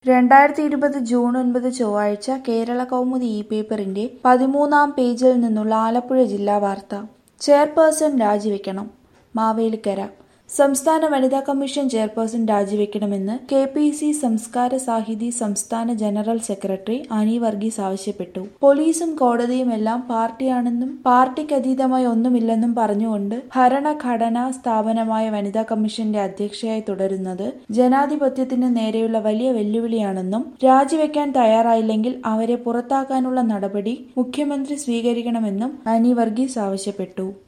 രണ്ടായിരത്തി ഇരുപത് ജൂൺ ഒൻപത് ചൊവ്വാഴ്ച കേരള കൗമുദി ഇ പേപ്പറിന്റെ പതിമൂന്നാം പേജിൽ നിന്നുള്ള ആലപ്പുഴ ജില്ലാ വാർത്ത ചെയർപേഴ്സൺ രാജിവെക്കണം മാവേലിക്കര സംസ്ഥാന വനിതാ കമ്മീഷൻ ചെയർപേഴ്സൺ രാജിവെക്കണമെന്ന് K P C Samskara Sahithi സംസ്ഥാന ജനറൽ സെക്രട്ടറി അനി വർഗീസ് ആവശ്യപ്പെട്ടു പോലീസും കോടതിയും എല്ലാം പാർട്ടിയാണെന്നും പാർട്ടിക്കതീതമായി ഒന്നുമില്ലെന്നും പറഞ്ഞുകൊണ്ട് ഭരണഘടനാ സ്ഥാപനമായ വനിതാ കമ്മീഷന്റെ അധ്യക്ഷയായി തുടരുന്നത് ജനാധിപത്യത്തിന് നേരെയുള്ള വലിയ വെല്ലുവിളിയാണെന്നും രാജിവെക്കാൻ തയ്യാറായില്ലെങ്കിൽ അവരെ പുറത്താക്കാനുള്ള നടപടി മുഖ്യമന്ത്രി സ്വീകരിക്കണമെന്നും അനി വർഗീസ് ആവശ്യപ്പെട്ടു